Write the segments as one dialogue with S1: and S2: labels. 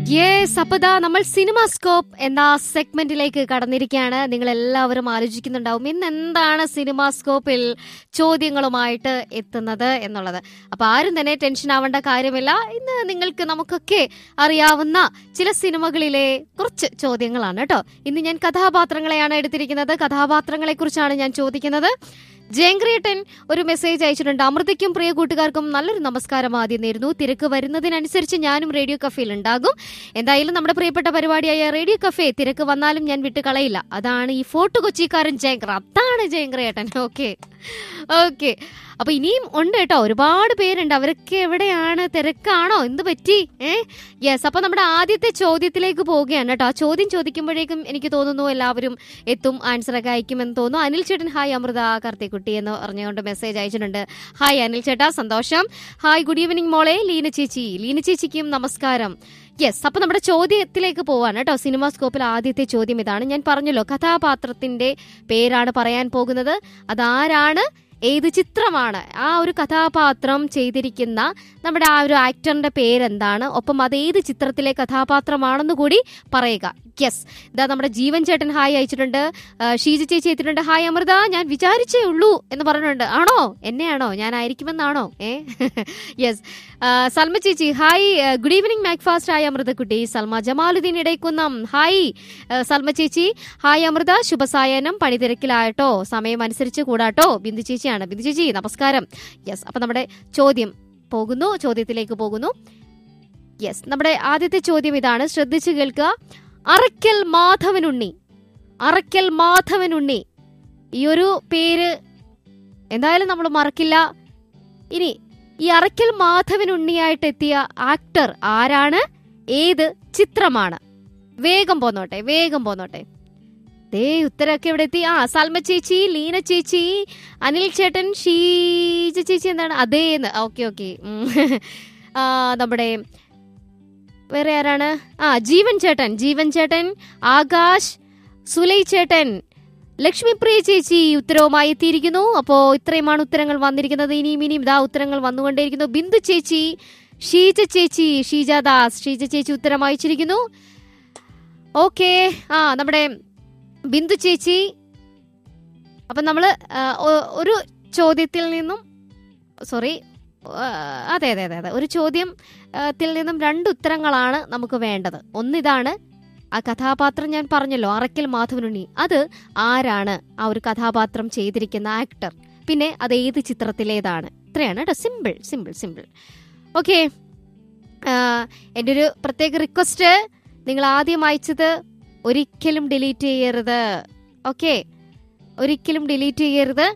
S1: Yes അപ്പതാ നമ്മൾ CinemaScope എന്ന സെഗ്മെന്റിലേക്ക് കടന്നിരിക്കുകയാണ് നിങ്ങൾ എല്ലാവരും ആലോചിക്കുന്നുണ്ടാവും ഇന്ന് എന്താണ് സിനിമാസ്കോപ്പിൽ ചോദ്യങ്ങളുമായിട്ട് എത്തുന്നത് എന്നുള്ളത് അപ്പൊ ആരും തന്നെ ടെൻഷൻ ആവേണ്ട കാര്യമില്ല ഇന്ന് നിങ്ങൾക്ക് നമുക്കൊക്കെ അറിയാവുന്ന ചില സിനിമകളിലെ കുറച്ച് ചോദ്യങ്ങളാണ് കേട്ടോ ഇന്ന് ഞാൻ കഥാപാത്രങ്ങളെയാണ് എടുത്തിരിക്കുന്നത് കഥാപാത്രങ്ങളെ കുറിച്ചാണ് ഞാൻ ചോദിക്കുന്നത് ജയങ്ക്രിയേട്ടൻ ഒരു മെസ്സേജ് അയച്ചിട്ടുണ്ട് അമൃതയ്ക്കും പ്രിയ കൂട്ടുകാർക്കും നല്ലൊരു നമസ്കാരം ആദ്യം നേരുന്നു തിരക്ക് വരുന്നതിനനുസരിച്ച് ഞാനും റേഡിയോ കഫേയിൽ ഉണ്ടാകും എന്തായാലും നമ്മുടെ പ്രിയപ്പെട്ട പരിപാടിയായ റേഡിയോ കഫേ തിരക്ക് വന്നാലും ഞാൻ വിട്ടുകളയില്ല അതാണ് ഈ ഫോർട്ട് കൊച്ചിക്കാരൻ ജയങ്കർ അതാണ് ജയങ്ക്രേട്ടൻ ഓക്കെ ഓക്കെ അപ്പൊ ഇനിയും ഉണ്ട് കേട്ടോ ഒരുപാട് പേരുണ്ട് അവരൊക്കെ എവിടെയാണ് തിരക്കാണോ എന്ത് പറ്റി ഏ യെസ് അപ്പൊ നമ്മുടെ ആദ്യത്തെ ചോദ്യത്തിലേക്ക് പോവുകയാണ് കേട്ടോ ആ ചോദ്യം ചോദിക്കുമ്പോഴേക്കും എനിക്ക് തോന്നുന്നു എല്ലാവരും എത്തും ആൻസർ ഒക്കെ അയക്കുമെന്ന് തോന്നുന്നു അനിൽ ചേട്ടൻ ഹായ് അമൃത കാർത്തിക്കുട്ടി എന്ന് പറഞ്ഞുകൊണ്ട് മെസ്സേജ് അയച്ചിട്ടുണ്ട് ഹായ് അനിൽ ചേട്ടാ സന്തോഷം ഹായ് ഗുഡ് ഈവനിങ് മോളെ ലീന ചേച്ചി ലീന ചേച്ചിക്കും നമസ്കാരം യെസ് അപ്പൊ നമ്മുടെ ചോദ്യത്തിലേക്ക് പോവാണ് കേട്ടോ സിനിമാ സ്കോപ്പിൽ ആദ്യത്തെ ചോദ്യം ഇതാണ് ഞാൻ പറഞ്ഞല്ലോ കഥാപാത്രത്തിന്റെ പേരാണ് പറയാൻ പോകുന്നത് അതാരാണ് ഏത് ചിത്രമാണ് ആ ഒരു കഥാപാത്രം ചെയ്തിരിക്കുന്ന നമ്മുടെ ആ ഒരു ആക്ടറിന്റെ പേരെന്താണ് ഒപ്പം അത് ഏത് ചിത്രത്തിലെ കഥാപാത്രമാണെന്ന് കൂടി പറയുക യെസ് ഇതാ നമ്മുടെ ജീവൻ ചേട്ടൻ ഹായ് അയച്ചിട്ടുണ്ട് ആ, ഷീജ ചേച്ചി എത്തിയിട്ടുണ്ട് ഹായ് അമൃത ഞാൻ വിചാരിച്ചേ ഉള്ളൂ എന്ന് പറഞ്ഞിട്ടുണ്ട് ആണോ എന്നെയാണോ ഞാൻ ആയിരിക്കുമെന്നാണോ ഏ യെസ് സൽമ ചേച്ചി hi good evening MACFAST hi Amruthakutty Salma Jamaluddeen Idakkunnam hi ആ, സൽമ ചേച്ചി ഹായ് അമൃത ശുഭസായനം പണിതിരക്കിലായിട്ടോ സമയം അനുസരിച്ച് കൂടാട്ടോ ബിന്ദു ചേച്ചിയാണ് ബിന്ദു ചേച്ചി നമസ്കാരം യെസ് അപ്പൊ നമ്മുടെ ചോദ്യം പോകുന്നു ചോദ്യത്തിലേക്ക് പോകുന്നു യെസ് നമ്മുടെ ആദ്യത്തെ ചോദ്യം ഇതാണ് ശ്രദ്ധിച്ചു കേൾക്കുക അറക്കൽ മാധവനുണ്ണി അറക്കൽ മാധവനുണ്ണി ഈ ഒരു പേര് എന്തായാലും നമ്മൾ മറക്കില്ല ഇനി ഈ അറക്കൽ മാധവനുണ്ണിയായിട്ട് എത്തിയ ആക്ടർ ആരാണ് ഏത് ചിത്രമാണ് വേഗം പോന്നോട്ടെ വേഗം പോന്നോട്ടെ ദേ ഉത്തരമൊക്കെ ഇവിടെ എത്തി ആ സൽമ ചേച്ചി ലീന ചേച്ചി അനിൽ ചേട്ടൻ ഷീജ ചേച്ചി എന്താണ് അതേന്ന് ഓക്കെ ഓക്കെ നമ്മുടെ വേറെ ആരാണ് ആ ജീവൻ ചേട്ടൻ ജീവൻ ചേട്ടൻ ആകാശ് സുലൈ ചേട്ടൻ ലക്ഷ്മിപ്രിയ ചേച്ചി ഉത്തരവുമായി എത്തിയിരിക്കുന്നു അപ്പോ ഇത്രയുമാണ് ഉത്തരങ്ങൾ വന്നിരിക്കുന്നത് ഇനിയും ഇനിയും ഇതാ ഉത്തരങ്ങൾ വന്നുകൊണ്ടേയിരിക്കുന്നു ബിന്ദു ചേച്ചി ഷീജ ചേച്ചി ഷീജ ദാസ് ഷീജ ചേച്ചി ഉത്തരം അയച്ചിരിക്കുന്നു ഓക്കെ ആ നമ്മുടെ ബിന്ദു ചേച്ചി അപ്പൊ നമ്മള് ആ, ഒ- ഒരു ചോദ്യത്തിൽ നിന്നും സോറി അതെ അതെ അതെ അതെ ഒരു ചോദ്യം ആ, ത്തിൽ നിന്നും രണ്ട് ഉത്തരങ്ങളാണ് നമുക്ക് വേണ്ടത് ഒന്നിതാണ് ആ കഥാപാത്രം ഞാൻ പറഞ്ഞല്ലോ അറക്കൽ മാധവനുണ്ണി അത് ആരാണ് ആ ഒരു കഥാപാത്രം ചെയ്തിരിക്കുന്ന ആക്ടർ പിന്നെ അത് ഏത് ചിത്രത്തിലേതാണ് ഇത്രയാണ് കേട്ടോ സിമ്പിൾ സിമ്പിൾ സിമ്പിൾ ഓക്കെ എൻ്റെ ഒരു പ്രത്യേക റിക്വസ്റ്റ് നിങ്ങൾ ആദ്യം അയച്ചത് ഒരിക്കലും ഡിലീറ്റ് ചെയ്യരുത് ഓക്കെ ഒരിക്കലും ഡിലീറ്റ് ചെയ്യരുത്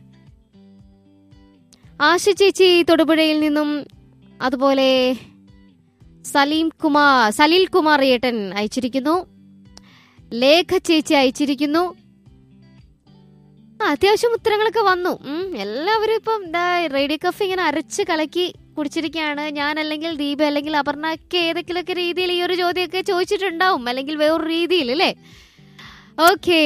S1: ആശ ചേച്ചി തൊടുപുഴയിൽ നിന്നും അതുപോലെ സലീം കുമാർ സലീൽ കുമാർ ഏട്ടൻ അയച്ചിരിക്കുന്നു ലേഖ ചേച്ചി അയച്ചിരിക്കുന്നു ആ, അത്യാവശ്യം ഉത്തരങ്ങളൊക്കെ വന്നു ഉം, എല്ലാവരും ഇപ്പം എന്താ റേഡിയോ കഫ് ഇങ്ങനെ അരച്ച് കലക്കി കുടിച്ചിരിക്കുകയാണ് ഞാൻ അല്ലെങ്കിൽ ദീപ അല്ലെങ്കിൽ അപർണ ഒക്കെ ഏതെങ്കിലുമൊക്കെ രീതിയിൽ ഈ ഒരു ചോദ്യമൊക്കെ ചോദിച്ചിട്ടുണ്ടാവും അല്ലെങ്കിൽ വേറൊരു രീതിയിൽ അല്ലേ ഓക്കേ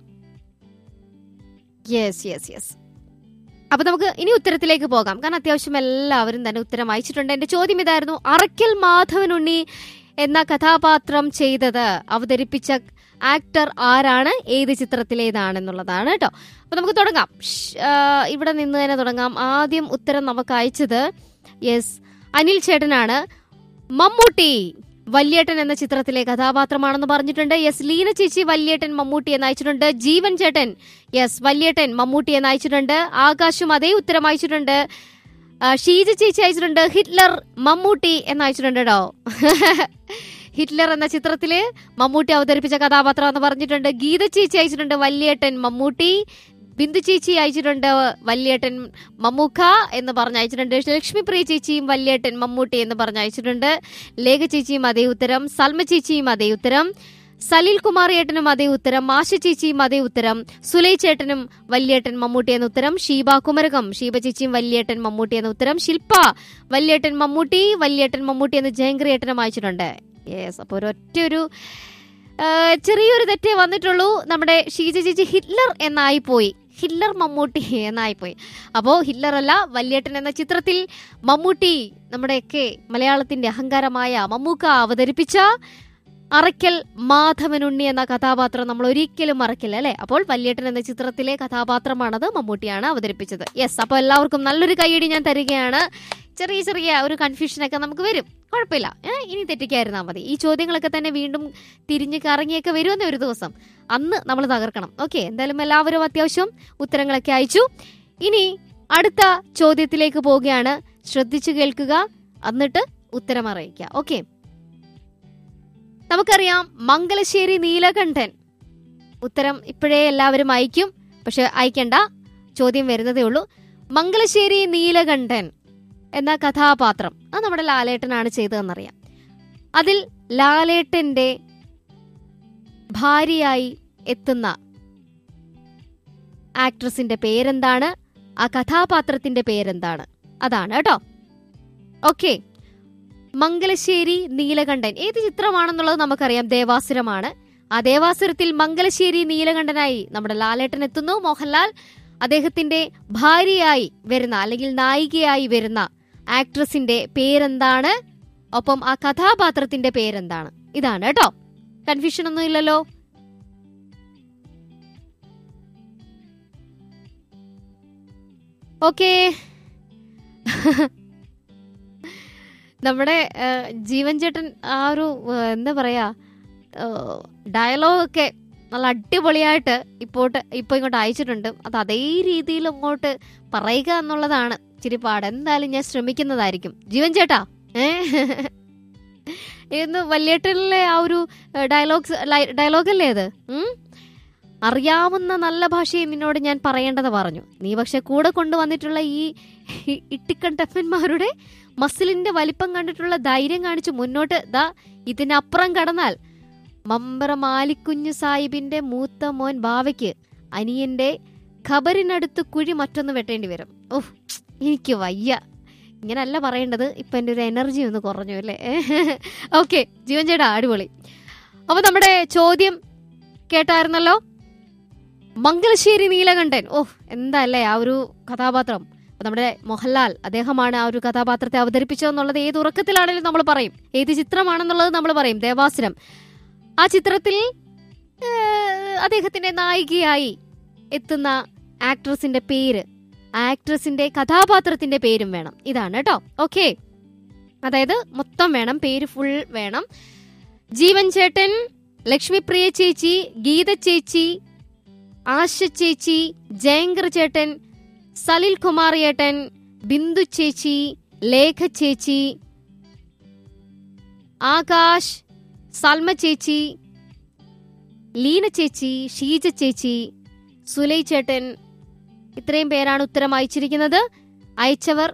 S1: യെസ് യെസ് യെസ് അപ്പൊ നമുക്ക് ഇനി ഉത്തരത്തിലേക്ക് പോകാം കാരണം അത്യാവശ്യം എല്ലാവരും തന്നെ ഉത്തരം അയച്ചിട്ടുണ്ട് എന്റെ ചോദ്യം ഇതായിരുന്നു അറക്കൽ മാധവനുണ്ണി എന്ന കഥാപാത്രം ചെയ്തത് അവതരിപ്പിച്ച ആക്ടർ ആരാണ് ഏത് ചിത്രത്തിലേതാണെന്നുള്ളതാണ് കേട്ടോ അപ്പൊ നമുക്ക് തുടങ്ങാം ഷ്, ആ, ഇവിടെ നിന്ന് തന്നെ തുടങ്ങാം ആദ്യം ഉത്തരം നമുക്ക് അയച്ചത് യെസ് അനിൽ ചേട്ടനാണ് മമ്മൂട്ടി വല്യേട്ടൻ എന്ന ചിത്രത്തിലെ കഥാപാത്രമാണെന്ന് പറഞ്ഞിട്ടുണ്ട് യെസ് ലീന ചേച്ചി വല്യേട്ടൻ മമ്മൂട്ടി എന്ന് അയച്ചിട്ടുണ്ട് ജീവൻ ചേട്ടൻ യെസ് വല്യേട്ടൻ മമ്മൂട്ടി എന്ന് അയച്ചിട്ടുണ്ട് ആകാശും അതേ ഉത്തരം അയച്ചിട്ടുണ്ട് ആ, ഷീജ ചേച്ചി അയച്ചിട്ടുണ്ട് ഹിറ്റ്ലർ മമ്മൂട്ടി എന്ന് അയച്ചിട്ടുണ്ട് കേട്ടോ ഹിറ്റ്ലർ എന്ന ചിത്രത്തില് മമ്മൂട്ടി അവതരിപ്പിച്ച കഥാപാത്രം എന്ന് പറഞ്ഞിട്ടുണ്ട് ഗീത ചേച്ചി അയച്ചിട്ടുണ്ട് വല്യേട്ടൻ മമ്മൂട്ടി ബിന്ദു ചേച്ചി അയച്ചിട്ടുണ്ട് വല്യേട്ടൻ മമ്മൂക്ക എന്ന് പറഞ്ഞ് അയച്ചിട്ടുണ്ട് ലക്ഷ്മിപ്രിയ ചേച്ചിയും വല്യേട്ടൻ മമ്മൂട്ടി എന്ന് പറഞ്ഞ് അയച്ചിട്ടുണ്ട് ലേഖ ചേച്ചിയും അതേ ഉത്തരം സൽമ ചേച്ചിയും അതേ ഉത്തരം സലിൽ കുമാർ ഏട്ടനും അതേ ഉത്തരം ആശ ചേച്ചിയും അതേ ഉത്തരം സുലൈ ചേട്ടനും വല്യേട്ടൻ മമ്മൂട്ടി എന്ന ഉത്തരം ഷീബ കുമരകം ഷീബ ചേച്ചിയും വല്യേട്ടൻ മമ്മൂട്ടി എന്ന ഉത്തരം ശില്പ വല്യേട്ടൻ മമ്മൂട്ടി വല്യേട്ടൻ മമ്മൂട്ടി എന്ന് ജയങ്കർ ഏട്ടനും അയച്ചിട്ടുണ്ട് യെസ് അപ്പോൾ ഒരൊറ്റ ഒരു ആ, ചെറിയൊരു തെറ്റേ വന്നിട്ടുള്ളൂ നമ്മുടെ ഷീജ ചേച്ചി ഹിറ്റ്ലർ എന്നായി പോയി ഹിറ്റ്ലർ മമ്മൂട്ടി എന്നായി പോയി അപ്പോ ഹിറ്റ്ലർ അല്ല വല്യേട്ടൻ എന്ന ചിത്രത്തിൽ മമ്മൂട്ടി നമ്മുടെയൊക്കെ മലയാളത്തിന്റെ അഹങ്കാരമായ മമ്മൂക്ക അവതരിപ്പിച്ച അറയ്ക്കൽ മാധവനുണ്ണി എന്ന കഥാപാത്രം നമ്മൾ ഒരിക്കലും മറക്കില്ല അല്ലെ അപ്പോൾ വല്യേട്ടൻ എന്ന ചിത്രത്തിലെ കഥാപാത്രമാണത് മമ്മൂട്ടിയാണ് അവതരിപ്പിച്ചത് യെസ് അപ്പോൾ എല്ലാവർക്കും നല്ലൊരു കൈയടി ഞാൻ തരികയാണ് ചെറിയ ചെറിയ ഒരു കൺഫ്യൂഷനൊക്കെ നമുക്ക് വരും കുഴപ്പമില്ല ഏ, ഇനി തെറ്റിക്കായിരുന്നാൽ മതി ഈ ചോദ്യങ്ങളൊക്കെ തന്നെ വീണ്ടും തിരിഞ്ഞ് കറങ്ങിയൊക്കെ വരുമെന്നേ ഒരു ദിവസം അന്ന് നമ്മൾ തകർക്കണം ഓക്കെ എന്തായാലും എല്ലാവരും അത്യാവശ്യം ഉത്തരങ്ങളൊക്കെ അയച്ചു ഇനി അടുത്ത ചോദ്യത്തിലേക്ക് പോവുകയാണ് ശ്രദ്ധിച്ചു കേൾക്കുക എന്നിട്ട് ഉത്തരം അറിയിക്കുക ഓക്കെ നമുക്കറിയാം മംഗലശ്ശേരി നീലകണ്ഠൻ ഉത്തരം ഇപ്പോഴേ എല്ലാവരും അയക്കും പക്ഷെ അയക്കണ്ട ചോദ്യം വരുന്നതേ ഉള്ളൂ മംഗലശ്ശേരി നീലകണ്ഠൻ എന്ന കഥാപാത്രം അത് നമ്മുടെ ലാലേട്ടനാണ് ചെയ്തതെന്നറിയാം അതിൽ ലാലേട്ടന്റെ ഭാര്യയായി എത്തുന്ന ആക്ട്രസിന്റെ പേരെന്താണ് ആ കഥാപാത്രത്തിന്റെ പേരെന്താണ് അതാണ് കേട്ടോ ഓക്കെ മംഗലശ്ശേരി നീലകണ്ഠൻ ഏത് ചിത്രമാണെന്നുള്ളത് നമുക്കറിയാം ദേവാസുരമാണ് ആ ദേവാസുരത്തിൽ മംഗലശ്ശേരി നീലകണ്ഠനായി നമ്മുടെ ലാലേട്ടൻ എത്തുന്നു മോഹൻലാൽ അദ്ദേഹത്തിന്റെ ഭാര്യയായി വരുന്ന അല്ലെങ്കിൽ നായികയായി വരുന്ന ആക്ട്രസിന്റെ പേരെന്താണ് ഒപ്പം ആ കഥാപാത്രത്തിന്റെ പേരെന്താണ് ഇതാണ് കേട്ടോ കൺഫ്യൂഷൻ ഒന്നും ഇല്ലല്ലോ ഓക്കേ നമ്മുടെ ആ, ജീവൻ ചേട്ടൻ ആ ഒരു ആ, എന്താ പറയാ ഡയലോഗൊക്കെ നല്ല അടിപൊളിയായിട്ട് ഇപ്പോട്ട് ഇപ്പൊ ഇങ്ങോട്ട് അയച്ചിട്ടുണ്ട് അത് അതേ രീതിയിൽ അങ്ങോട്ട് പറയുക എന്നുള്ളതാണ് ഇച്ചിരി പാട് എന്തായാലും ഞാൻ ശ്രമിക്കുന്നതായിരിക്കും ജീവൻ ചേട്ടാ ഏ ഇന്ന് വല്യേട്ടനിലെ ആ ഒരു ഡയലോഗ്സ് ഡയലോഗല്ലേ അത് ഉം? അറിയാവുന്ന നല്ല ഭാഷയും നിന്നോട് ഞാൻ പറയേണ്ടത് പറഞ്ഞു നീ പക്ഷെ കൂടെ കൊണ്ടുവന്നിട്ടുള്ള ഈ ഈ ഇട്ടിക്കണ്ടപ്പന്മാരുടെ മസിലിന്റെ വലിപ്പം കണ്ടിട്ടുള്ള ധൈര്യം കാണിച്ച് മുന്നോട്ട് ദാ ഇതിനപ്പുറം കടന്നാൽ മമ്പറ മാലിക്കുഞ്ഞു സാഹിബിന്റെ മൂത്ത മോൻ ബാവയ്ക്ക് അനിയന്റെ ഖബറിനടുത്ത് കുഴി മറ്റൊന്ന് വെട്ടേണ്ടി വരും ഓഹ് എനിക്ക് വയ്യ ഇങ്ങനല്ല പറയേണ്ടത് ഇപ്പൊ എൻ്റെ ഒരു എനർജി ഒന്ന് കുറഞ്ഞു അല്ലേ ഓക്കെ ജീവൻ ചേട്ടാ അടിപൊളി അപ്പൊ നമ്മുടെ ചോദ്യം കേട്ടായിരുന്നല്ലോ മംഗലശ്ശേരി നീലകണ്ഠൻ ഓഹ് എന്താ അല്ലേ ആ ഒരു കഥാപാത്രം അപ്പൊ നമ്മുടെ മോഹൻലാൽ അദ്ദേഹമാണ് ആ ഒരു കഥാപാത്രത്തെ അവതരിപ്പിച്ചതെന്നുള്ളത് ഏത് ഉറക്കത്തിലാണെങ്കിലും നമ്മൾ പറയും ഏത് ചിത്രമാണെന്നുള്ളത് നമ്മൾ പറയും ദേവാസുരം ആ ചിത്രത്തിൽ ഏഹ്, അദ്ദേഹത്തിന്റെ നായികയായി എത്തുന്ന ആക്ട്രസിന്റെ പേര് ആക്ട്രസിന്റെ കഥാപാത്രത്തിന്റെ പേരും വേണം ഇതാണ് കേട്ടോ ഓക്കെ അതായത് മൊത്തം വേണം പേര് ഫുൾ വേണം ജീവൻ ചേട്ടൻ ലക്ഷ്മിപ്രിയ ചേച്ചി ഗീത ചേച്ചി ആശ ചേച്ചി ജയങ്കർ ചേട്ടൻ സലിൽ കുമാർ ഏട്ടൻ ബിന്ദു ചേച്ചി ലേഖ ചേച്ചി ആകാശ് സൽമ ചേച്ചി ലീന ചേച്ചി ഷീജ ചേച്ചി സുലൈ ചേട്ടൻ ഇത്രയും പേരാണ് ഉത്തരം അയച്ചിരിക്കുന്നത് അയച്ചവർ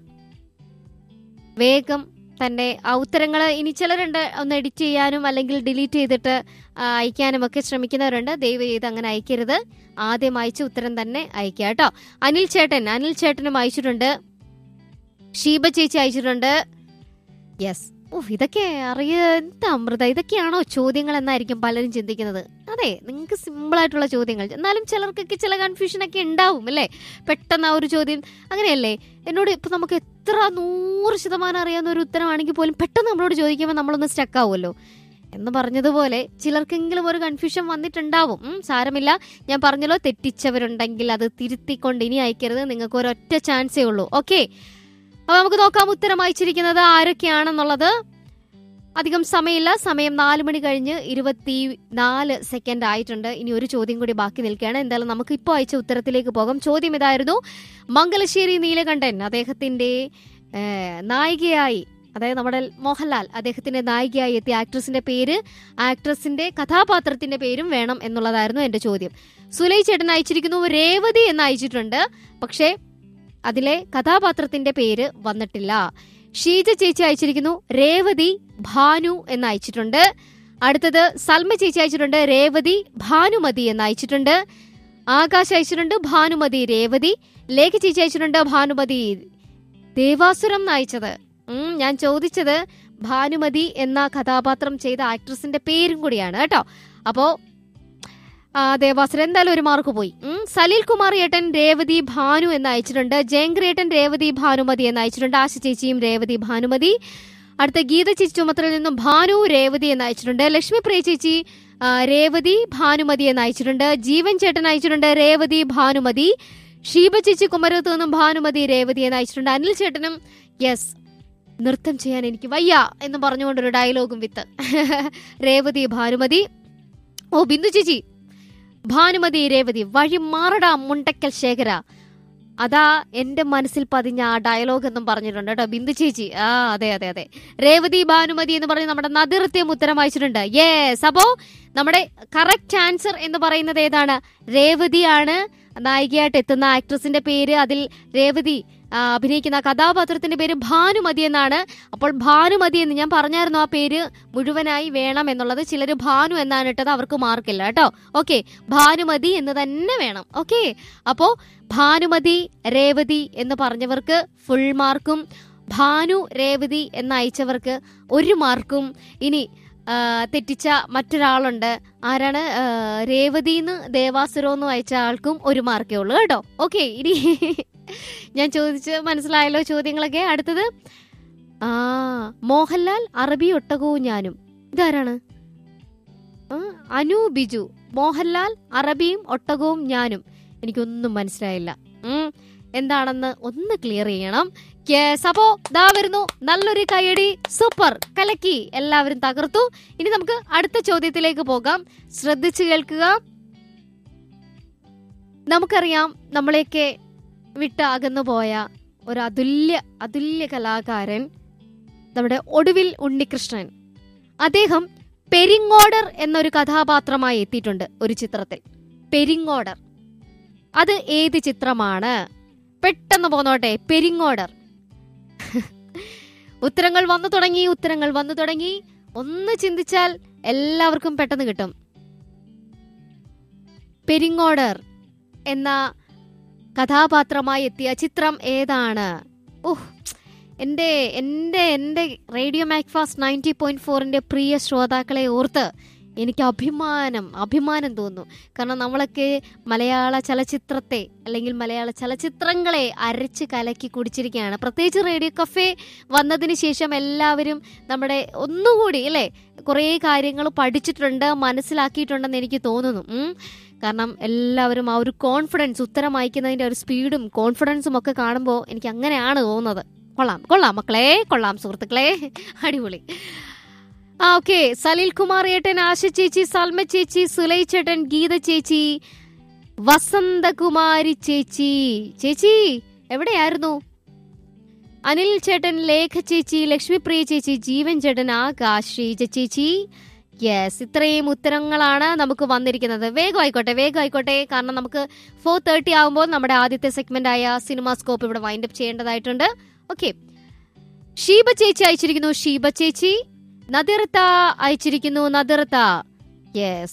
S1: വേഗം തന്നെ ആ ഉത്തരങ്ങൾ ഇനി ചിലരുണ്ട് ഒന്ന് എഡിറ്റ് ചെയ്യാനും അല്ലെങ്കിൽ ഡിലീറ്റ് ചെയ്തിട്ട് ആ, അയക്കാനും ഒക്കെ ശ്രമിക്കുന്നവരുണ്ട് ദയവ് ചെയ്ത് അങ്ങനെ അയക്കരുത് ആദ്യം അയച്ച ഉത്തരം തന്നെ അയക്കുക കേട്ടോ അനിൽ ചേട്ടൻ അനിൽ ചേട്ടനും അയച്ചിട്ടുണ്ട് ഷീബ ചേച്ചി അയച്ചിട്ടുണ്ട് യെസ് ഓ ഇതൊക്കെ അറിയ എന്താ അമൃത ഇതൊക്കെയാണോ ചോദ്യങ്ങൾ എന്നായിരിക്കും പലരും ചിന്തിക്കുന്നത് അതെ നിങ്ങൾക്ക് സിമ്പിൾ ആയിട്ടുള്ള ചോദ്യങ്ങൾ എന്നാലും ചിലർക്കൊക്കെ ചില കൺഫ്യൂഷൻ ഒക്കെ ഉണ്ടാവും അല്ലേ പെട്ടെന്ന് ആ ഒരു ചോദ്യം അങ്ങനെയല്ലേ എന്നോട് ഇപ്പൊ നമുക്ക് എത്ര നൂറ് ശതമാനം അറിയാവുന്ന ഒരു ഉത്തരമാണെങ്കിൽ പോലും പെട്ടെന്ന് നമ്മളോട് ചോദിക്കുമ്പോൾ നമ്മളൊന്ന് സ്റ്റക്ക് ആവുമല്ലോ എന്ന് പറഞ്ഞതുപോലെ ചിലർക്കെങ്കിലും ഒരു കൺഫ്യൂഷൻ വന്നിട്ടുണ്ടാവും ഉം, സാരമില്ല ഞാൻ പറഞ്ഞല്ലോ തെറ്റിച്ചവരുണ്ടെങ്കിൽ അത് തിരുത്തിക്കൊണ്ട് ഇനി അയക്കരുത് നിങ്ങൾക്ക് ഒരൊറ്റ ചാൻസേ ഉള്ളൂ ഓക്കെ അപ്പൊ നമുക്ക് നോക്കാം ഉത്തരം അയച്ചിരിക്കുന്നത് ആരൊക്കെയാണെന്നുള്ളത് അധികം സമയമില്ല സമയം നാല് മണി കഴിഞ്ഞ് ഇരുപത്തി നാല് സെക്കൻഡ് ആയിട്ടുണ്ട് ഇനി ഒരു ചോദ്യം കൂടി ബാക്കി നിൽക്കുകയാണ് എന്തായാലും നമുക്ക് ഇപ്പോൾ അയച്ച ഉത്തരത്തിലേക്ക് പോകാം ചോദ്യം ഇതായിരുന്നു മംഗലശ്ശേരി നീലകണ്ഠൻ അദ്ദേഹത്തിന്റെ ഏഹ്, നായികയായി അതായത് നമ്മുടെ മോഹൻലാൽ അദ്ദേഹത്തിന്റെ നായികയായി എത്തിയ ആക്ട്രസിന്റെ പേര് ആക്ട്രസിന്റെ കഥാപാത്രത്തിന്റെ പേരും വേണം എന്നുള്ളതായിരുന്നു എന്റെ ചോദ്യം സുലൈ ചേട്ടൻ അയച്ചിരിക്കുന്നു രേവതി എന്ന് അയച്ചിട്ടുണ്ട് പക്ഷേ അതിലെ കഥാപാത്രത്തിന്റെ പേര് വന്നിട്ടില്ല ഷീജ ചേച്ചി അയച്ചിരിക്കുന്നു രേവതി ഭാനു എന്ന് അയച്ചിട്ടുണ്ട് അടുത്തത് സൽമ ചേച്ചി അയച്ചിട്ടുണ്ട് രേവതി ഭാനുമതി എന്ന് അയച്ചിട്ടുണ്ട് ആകാശ് അയച്ചിട്ടുണ്ട് ഭാനുമതി രേവതി ലേഖ ചേച്ചി അയച്ചിട്ടുണ്ട് ഭാനുമതി ദേവാസുരം എന്ന് അയച്ചത് ഉം, ഞാൻ ചോദിച്ചത് ഭാനുമതി എന്ന കഥാപാത്രം ചെയ്ത ആക്ട്രസിന്റെ പേരും കൂടിയാണ് കേട്ടോ അപ്പോ ആ, ദേവാസുരം എന്തായാലും ഒരു മാർക്ക് പോയി ഉം, സലീൽ കുമാർ ഏട്ടൻ രേവതി ഭാനു എന്ന് അയച്ചിട്ടുണ്ട് ജയങ്ക്രേട്ടൻ രേവതി ഭാനുമതി എന്ന് അയച്ചിട്ടുണ്ട് ആശ ചേച്ചിയും രേവതി ഭാനുമതി അടുത്ത ഗീത ചേച്ചി ചുമത്തലിൽ നിന്നും ഭാനു രേവതി എന്ന് അയച്ചിട്ടുണ്ട് ലക്ഷ്മി പ്രിയ ചേച്ചി ആ, രേവതി ഭാനുമതി എന്ന് അയച്ചിട്ടുണ്ട് ജീവൻ ചേട്ടൻ അയച്ചിട്ടുണ്ട് രേവതി ഭാനുമതി ഷീബ ചേച്ചി കുമരത്ത് നിന്നും ഭാനുമതി രേവതി എന്ന് അയച്ചിട്ടുണ്ട് അനിൽ ചേട്ടനും യെസ് നൃത്തം ചെയ്യാൻ എനിക്ക് വയ്യ എന്ന് പറഞ്ഞുകൊണ്ടൊരു ഡയലോഗും വിത്ത് രേവതി ഭാനുമതി ഓ ബിന്ദു ചേച്ചി ഭാനുമതി രേവതി വഴി മാറടാ മുണ്ടക്കൽ ശേഖര അതാ എന്റെ മനസ്സിൽ പതിഞ്ഞ ആ ഡയലോഗ് എന്നും പറഞ്ഞിട്ടുണ്ട് കേട്ടോ ബിന്ദു ചേച്ചി ആ അതെ അതെ അതെ രേവതി ഭാനുമതി എന്ന് പറഞ്ഞ് നമ്മുടെ നദിർത്തിയും ഉത്തരം അയച്ചിട്ടുണ്ട് യേസ് അപ്പോ നമ്മുടെ കറക്റ്റ് ആൻസർ എന്ന് പറയുന്നത് ഏതാണ് രേവതിയാണ് നായികയായിട്ട് എത്തുന്ന ആക്ട്രസിന്റെ പേര് അതിൽ രേവതി ആ, അഭിനയിക്കുന്ന കഥാപാത്രത്തിന്റെ പേര് ഭാനുമതി എന്നാണ് അപ്പോൾ ഭാനുമതി എന്ന് ഞാൻ പറഞ്ഞായിരുന്നു ആ പേര് മുഴുവനായി വേണം എന്നുള്ളത് ചിലർ ഭാനു എന്നാണ് ഇട്ടത് അവർക്ക് മാർക്കില്ല കേട്ടോ ഓക്കെ ഭാനുമതി എന്ന് തന്നെ വേണം ഓക്കെ അപ്പോ ഭാനുമതി രേവതി എന്ന് പറഞ്ഞവർക്ക് ഫുൾ മാർക്കും ഭാനു രേവതി എന്ന് അയച്ചവർക്ക് ഒരു മാർക്കും ഇനി ആ, തെറ്റിച്ച മറ്റൊരാളുണ്ട് ആരാണ് ആ, രേവതിന്ന് ദേവാസുരം എന്ന് അയച്ച ആൾക്കും ഒരു മാർക്കേ ഉള്ളൂ കേട്ടോ ഓക്കെ ഇനി ഞാൻ ചോദിച്ച് മനസ്സിലായല്ലോ ചോദ്യങ്ങളൊക്കെ അടുത്തത് ആ മോഹൻലാൽ അറബി ഒട്ടകവും ഞാനും ഇതാരാണ് ആ, അനു ബിജു മോഹൻലാൽ അറബിയും ഒട്ടകവും ഞാനും എനിക്കൊന്നും മനസ്സിലായില്ല ഉം, എന്താണെന്ന് ഒന്ന് ക്ലിയർ ചെയ്യണം Yes, അപ്പോ ദാ വരുന്നു നല്ലൊരു കൈയടി സൂപ്പർ കലക്കി എല്ലാവരും തകർത്തു ഇനി നമുക്ക് അടുത്ത ചോദ്യത്തിലേക്ക് പോകാം ശ്രദ്ധിച്ചു കേൾക്കുക നമുക്കറിയാം നമ്മളെയൊക്കെ വിട്ട് അകന്നു പോയ ഒരു അതുല്യ അതുല്യ കലാകാരൻ നമ്മുടെ ഒടുവിൽ ഉണ്ണികൃഷ്ണൻ അദ്ദേഹം പെരിങ്ങോടർ എന്നൊരു കഥാപാത്രമായി എത്തിയിട്ടുണ്ട് ഒരു ചിത്രത്തിൽ പെരിങ്ങോടർ അത് ഏത് ചിത്രമാണ് പെട്ടെന്ന് പോന്നോട്ടെ പെരിങ്ങോടർ ഉത്തരങ്ങൾ വന്നു തുടങ്ങി ഉത്തരങ്ങൾ വന്നു തുടങ്ങി ഒന്ന് ചിന്തിച്ചാൽ എല്ലാവർക്കും പെട്ടെന്ന് കിട്ടും പെരിങ്ങോടർ എന്ന കഥാപാത്രമായി എത്തിയ ചിത്രം ഏതാണ് ഓഹ് എൻ്റെ എൻ്റെ എൻ്റെ റേഡിയോ മാക്ഫാസ്റ്റ് നയൻറ്റി പോയിന്റ് ഫോറിൻ്റെ പ്രിയ ശ്രോതാക്കളെ ഓർത്ത് എനിക്ക് അഭിമാനം അഭിമാനം തോന്നുന്നു കാരണം നമ്മളൊക്കെ മലയാള ചലച്ചിത്രത്തെ അല്ലെങ്കിൽ മലയാള ചലച്ചിത്രങ്ങളെ അരച്ച് കലക്കി കുടിച്ചിരിക്കുകയാണ് പ്രത്യേകിച്ച് റേഡിയോ കഫേ വന്നതിന് ശേഷം എല്ലാവരും നമ്മുടെ ഒന്നുകൂടി അല്ലേ കുറേ കാര്യങ്ങൾ പഠിച്ചിട്ടുണ്ട് മനസ്സിലാക്കിയിട്ടുണ്ടെന്ന് എനിക്ക് തോന്നുന്നു ഉം. കാരണം എല്ലാവരും ആ ഒരു കോൺഫിഡൻസ് ഉത്തരം അയക്കുന്നതിൻ്റെ ഒരു സ്പീഡും കോൺഫിഡൻസും ഒക്കെ കാണുമ്പോൾ എനിക്ക് അങ്ങനെയാണ് തോന്നുന്നത് കൊള്ളാം കൊള്ളാം മക്കളെ കൊള്ളാം സുഹൃത്തുക്കളെ അടിപൊളി ആ ഓക്കെ സലീൽ കുമാർ ഏട്ടൻ ആശ ചേച്ചി സൽമ ചേച്ചി സുലൈ ചേട്ടൻ ഗീത ചേച്ചി വസന്തകുമാരി ചേച്ചി ചേച്ചി എവിടെയായിരുന്നു അനിൽ ചേട്ടൻ ലേഖ ചേച്ചി ലക്ഷ്മിപ്രിയ ചേച്ചി ജീവൻ ചേട്ടൻ ആകാശ് ശ്രീജ ചേച്ചി യെസ് ഇത്രയും ഉത്തരങ്ങളാണ് നമുക്ക് വന്നിരിക്കുന്നത് വേഗം ആയിക്കോട്ടെ വേഗം ആയിക്കോട്ടെ കാരണം നമുക്ക് ഫോർ തേർട്ടി ആകുമ്പോൾ നമ്മുടെ ആദ്യത്തെ സെഗ്മെന്റ് ആയ സിനിമാ സ്കോപ്പ് ഇവിടെ വൈൻഡപ്പ് ചെയ്യേണ്ടതായിട്ടുണ്ട് ഓക്കെ ഷീബ ചേച്ചി അയച്ചിരിക്കുന്നു ഷീബ ചേച്ചി നദിർത്ത അയച്ചിരിക്കുന്നു നദിർത്ത യെസ്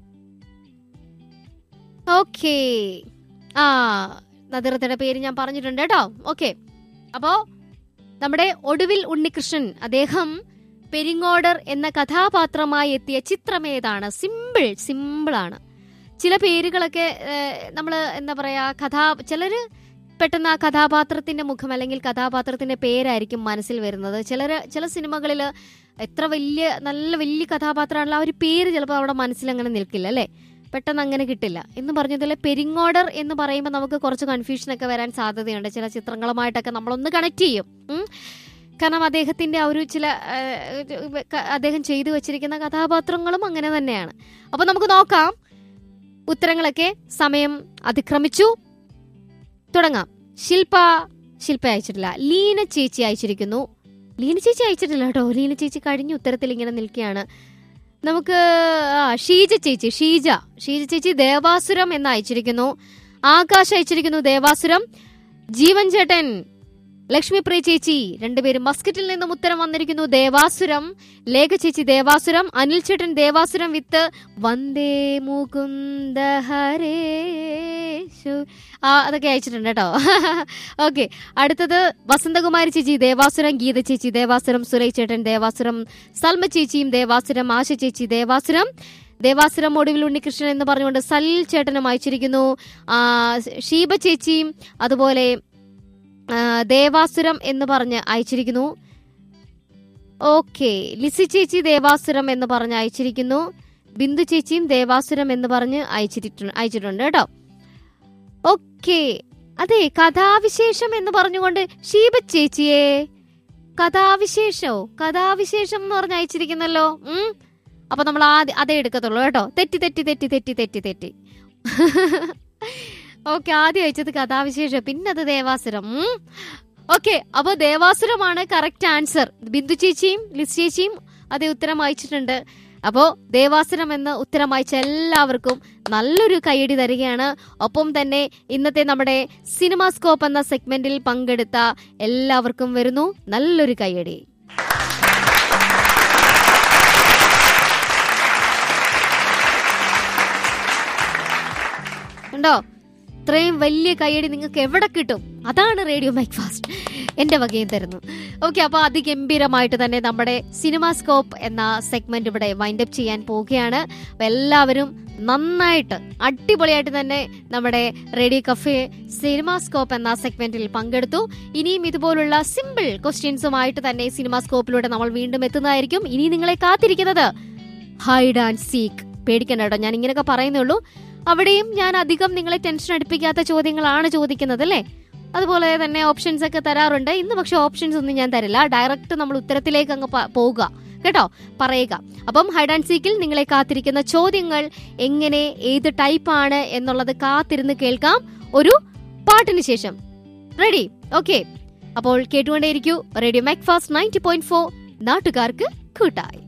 S1: ഓക്കെ ആ നദിർത്തയുടെ പേര് ഞാൻ പറഞ്ഞിട്ടുണ്ട് കേട്ടോ ഓക്കെ അപ്പോ നമ്മുടെ ഒടുവിൽ ഉണ്ണികൃഷ്ണൻ അദ്ദേഹം പെരിങ്ങോടർ എന്ന കഥാപാത്രമായി എത്തിയ ചിത്രം ഏതാണ് സിമ്പിൾ സിമ്പിൾ ആണ് ചില പേരുകളൊക്കെ നമ്മൾ എന്താ പറയാ കഥാ ചിലര് പെട്ടെന്ന് ആ കഥാപാത്രത്തിന്റെ മുഖം അല്ലെങ്കിൽ കഥാപാത്രത്തിന്റെ പേരായിരിക്കും മനസ്സിൽ വരുന്നത് ചിലര് ചില സിനിമകളിൽ എത്ര വലിയ നല്ല വലിയ കഥാപാത്രമാണല്ലോ ആ ഒരു പേര് ചിലപ്പോൾ അവിടെ മനസ്സിൽ അങ്ങനെ നിൽക്കില്ല അല്ലേ പെട്ടെന്ന് അങ്ങനെ കിട്ടില്ല എന്ന് പറഞ്ഞതിലെ പെരിങ്ങോടർ എന്ന് പറയുമ്പോൾ നമുക്ക് കുറച്ച് കൺഫ്യൂഷൻ ഒക്കെ വരാൻ സാധ്യതയുണ്ട് ചില ചിത്രങ്ങളുമായിട്ടൊക്കെ നമ്മളൊന്ന് കണക്ട് ചെയ്യും ഉം. കാരണം അദ്ദേഹത്തിന്റെ ആ ഒരു ചില ആ, ക- അദ്ദേഹം ചെയ്തു വെച്ചിരിക്കുന്ന കഥാപാത്രങ്ങളും അങ്ങനെ തന്നെയാണ് അപ്പൊ നമുക്ക് നോക്കാം ഉത്തരങ്ങളൊക്കെ സമയം അതിക്രമിച്ചു തുടങ്ങാം ശില്പ ശില്പ അയച്ചിട്ടില്ല ലീന ചേച്ചി അയച്ചിരിക്കുന്നു ലീന ചേച്ചി അയച്ചിട്ടില്ല കേട്ടോ ലീന ചേച്ചി കഴിഞ്ഞ ഉത്തരത്തിൽ ഇങ്ങനെ നിൽക്കുകയാണ് നമുക്ക് ആ, ഷീജ ചേച്ചി ഷീജ ഷീജ ചേച്ചി ദേവാസുരം എന്ന് അയച്ചിരിക്കുന്നു ആകാശ് അയച്ചിരിക്കുന്നു ദേവാസുരം ജീവൻ ചേട്ടൻ ലക്ഷ്മിപ്രിയ ചേച്ചി രണ്ടുപേരും മസ്കറ്റിൽ നിന്നും ഉത്തരം വന്നിരിക്കുന്നു ദേവാസുരം ലേഖ ചേച്ചി ദേവാസുരം അനിൽ ചേട്ടൻ ദേവാസുരം വിത്ത് വന്ദേ മുകുന്ദ ഹരേഷു ആ അതൊക്കെ അയച്ചിട്ടുണ്ട് കേട്ടോ ഓക്കെ അടുത്തത് വസന്തകുമാരി ചേച്ചി ദേവാസുരം ഗീത ചേച്ചി ദേവാസുരം സുരൈ ചേട്ടൻ ദേവാസുരം സൽമ ചേച്ചിയും ദേവാസുരം ആശ ചേച്ചി ദേവാസുരം ദേവാസുരം ഒടുവിൽ ഉണ്ണികൃഷ്ണൻ എന്ന് പറഞ്ഞുകൊണ്ട് സലിൽ ചേട്ടനും അയച്ചിരിക്കുന്നു ആ, ഷീബ ചേച്ചിയും അതുപോലെ ആ, ദേവാസുരം എന്ന് പറഞ്ഞ് അയച്ചിരിക്കുന്നു ഓക്കെ ലിസി ചേച്ചി ദേവാസുരം എന്ന് പറഞ്ഞ് അയച്ചിരിക്കുന്നു ബിന്ദു ചേച്ചിയും ദേവാസുരം എന്ന് പറഞ്ഞ് അയച്ചിട്ടുണ്ട് അയച്ചിട്ടുണ്ട് കേട്ടോ ഓക്കെ അതെ കഥാവിശേഷം എന്ന് പറഞ്ഞുകൊണ്ട് ഷീബ ചേച്ചിയെ കഥാവിശേഷോ കഥാവിശേഷം എന്ന് പറഞ്ഞ് അയച്ചിരിക്കുന്നല്ലോ ഉം അപ്പൊ നമ്മൾ ആദ്യം അതേ എടുക്കത്തുള്ളൂ കേട്ടോ തെറ്റി തെറ്റി തെറ്റി തെറ്റി തെറ്റി തെറ്റി ഓക്കെ ആദ്യം അയച്ചത് കഥാവിശേഷം പിന്നെ അത് ദേവാസുരം ഓക്കെ അപ്പൊ ദേവാസുരമാണ് കറക്റ്റ് ആൻസർ ബിന്ദു ചേച്ചിയും ലിസ് ചേച്ചിയും അതേ ഉത്തരം അയച്ചിട്ടുണ്ട് അപ്പോ ദേവാസുരം എന്ന ഉത്തരം അയച്ച എല്ലാവർക്കും നല്ലൊരു കൈയടി തരികയാണ് ഒപ്പം തന്നെ ഇന്നത്തെ നമ്മുടെ സിനിമാ സ്കോപ്പ് എന്ന സെഗ്മെന്റിൽ പങ്കെടുത്ത എല്ലാവർക്കും വരുന്നു നല്ലൊരു കൈയടി ഉണ്ടോ ഇത്രയും വലിയ കൈയടി നിങ്ങൾക്ക് എവിടെ കിട്ടും അതാണ് റേഡിയോ മൈക്ക് ഫാസ്റ്റ് എന്റെ വകയും തരുന്നു ഓക്കെ അപ്പൊ അതിഗംഭീരമായിട്ട് തന്നെ നമ്മുടെ സിനിമാ സ്കോപ്പ് എന്ന സെഗ്മെന്റ് ഇവിടെ വൈൻഡ് അപ്പ് ചെയ്യാൻ പോവുകയാണ് അപ്പൊ എല്ലാവരും നന്നായിട്ട് അടിപൊളിയായിട്ട് തന്നെ നമ്മുടെ റേഡിയോ കഫേ സിനിമാ സ്കോപ്പ് എന്ന സെഗ്മെന്റിൽ പങ്കെടുത്തു ഇനിയും ഇതുപോലുള്ള സിമ്പിൾ ക്വസ്റ്റ്യൻസുമായിട്ട് തന്നെ സിനിമാ സ്കോപ്പിലൂടെ നമ്മൾ വീണ്ടും എത്തുന്നതായിരിക്കും ഇനി നിങ്ങളെ കാത്തിരിക്കുന്നത് ഹൈഡ് ആൻഡ് സീക്ക് പേടിക്കണ്ട കേട്ടോ ഞാൻ ഇങ്ങനെയൊക്കെ പറയുന്നുള്ളൂ അവിടെയും ഞാൻ അധികം നിങ്ങളെ ടെൻഷൻ അടുപ്പിക്കാത്ത ചോദ്യങ്ങളാണ് ചോദിക്കുന്നത് അല്ലേ അതുപോലെ തന്നെ ഓപ്ഷൻസ് ഒക്കെ തരാറുണ്ട് ഇന്ന് പക്ഷെ ഓപ്ഷൻസ് ഒന്നും ഞാൻ തരില്ല ഡയറക്റ്റ് നമ്മൾ ഉത്തരത്തിലേക്ക് അങ്ങ് പ- പോവുക കേട്ടോ പറയുക അപ്പം ഹൈഡ് ആൻഡ് സീക്കിൽ നിങ്ങളെ കാത്തിരിക്കുന്ന ചോദ്യങ്ങൾ എങ്ങനെ ഏത് ടൈപ്പാണ് എന്നുള്ളത് കാത്തിരുന്ന് കേൾക്കാം ഒരു പാട്ടിന് ശേഷം റെഡി ഓക്കെ അപ്പോൾ കേട്ടുകൊണ്ടേയിരിക്കൂ radio MACFAST ninety point four നാട്ടുകാർക്ക് കൂട്ടായി